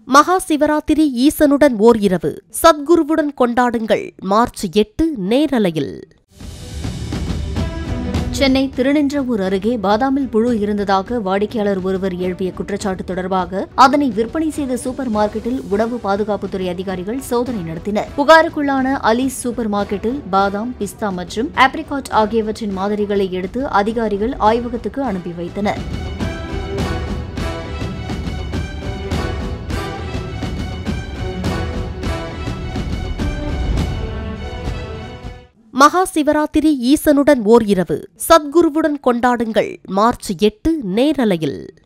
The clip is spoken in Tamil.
மகா சிவராத்திரி ஈசனுடன் ஓர் இரவு சத்குருவுடன் கொண்டாடுங்கள் மார்ச் எட்டு நேரலையில் சென்னை திருநின்றவூர் அருகே பாதாமில் புழு இருந்ததாக வாடிக்கையாளர் ஒருவர் எழுப்பிய குற்றச்சாட்டு தொடர்பாக அதனை விற்பனை செய்த சூப்பர் மார்க்கெட்டில் உணவு பாதுகாப்புத்துறை அதிகாரிகள் சோதனை நடத்தினர் புகாருக்குள்ளான அலீஸ் சூப்பர் மார்க்கெட்டில் பாதாம் பிஸ்தா மற்றும் ஆப்ரிகாட் ஆகியவற்றின் மாதிரிகளை எடுத்து அதிகாரிகள் ஆய்வகத்துக்கு அனுப்பி வைத்தனர் மகா சிவராத்திரி ஈசனுடன் ஓர் இரவு சத்குருவுடன் கொண்டாடுங்கள் மார்ச் எட்டு நேரலையில்